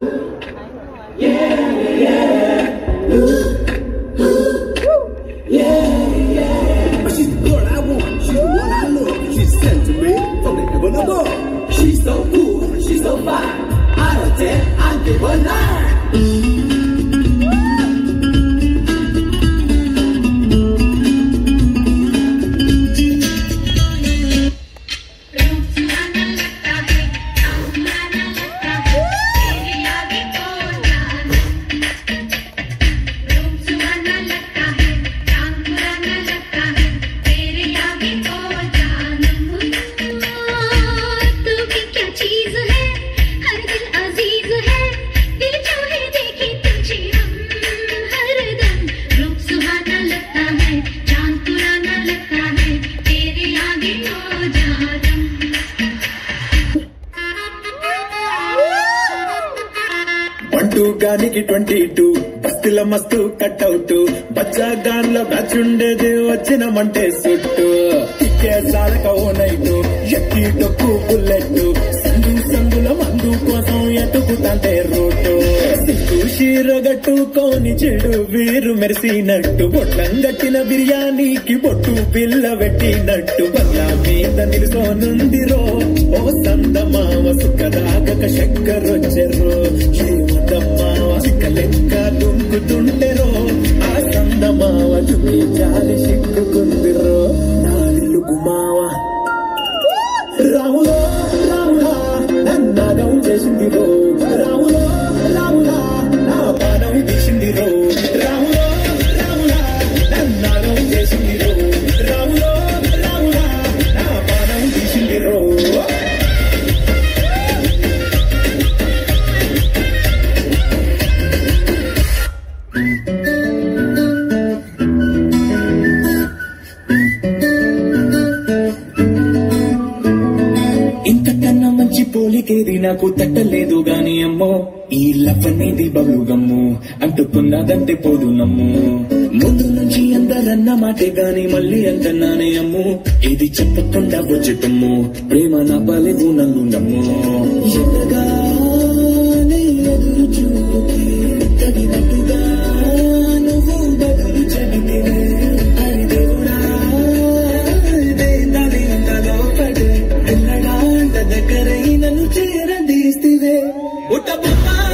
She's the girl I want, she's the one I love. She's sent to me from the heaven above. She's so cool, she's so fine. Out of ten, I give her nine. चीज है हर दिल अजीज है दिल चाहे देखे तुझे हम हरदम रूप सुहाना लगता है चांद पुराना लगता है तेरे आगे हो जादम వన్ గానికి ట్వంటీ టూ బస్తిల మస్తు కట్అవుట్ బచ్చా గాన్ లో బ్యాచ్ ఉండేది వచ్చినమంటే సుట్టు టిక్కే సాలక ఓ నైటు ఎక్కి డొక్కు బుల్లెట్ సందు సందుల మందు కోసం ఎటుకుతాంటే రోడ్డు సిగ్గు షీరగట్టుకోని చెడు వీరు మెరిసినట్టు బొట్లం గట్టిన బిర్యానీకి బొట్టు పిల్ల పెట్టినట్టు బంగ్లా మీద నిలుసోనుందిరో ఓ సందమావ సుఖదాగక చక్కరొచ్చెర్రో శ్రీమంతమ్మావ చిక్క లెక్క దుంకుతుంటెరో ఆ సందమావ చుట్టి జాలి సిక్కుకుందిరో నా నిల్లుకు మావ రాములో రాములా నన్నాగం చేసిందిరో రాములో రాములా నా పానం తీసిందిరో రాములో రాములా నన్నాగం చేసిందిరో రాములో రాములా నా పానం తీసిందిరో ఇంతకన్నా మంచి పోలికేది నాకు తట్టలేదు గాని అమ్మో ఈ లవ్ అనేది బబులు గమ్ము అంటుకున్నదంటే పోదు నమ్ము ముందు నుంచి అందరన్న మాటే గాని మళ్ళీ అంటున్నానే అమ్ము ఇది చెప్పకుండా వచ్చటమ్ము ప్రేమ నా బలివు నన్ను నమ్ము ఎనగానే ఎదురు చూపుకి తగినట్టుగా నువ్వు బదులు చెబితివే హరి దేవుడా ఇదే తడి అంతలో పడే పిల్లడాంట దగ్గరై నన్ను చేరదీస్తివే ఉట్ట బొమ్మ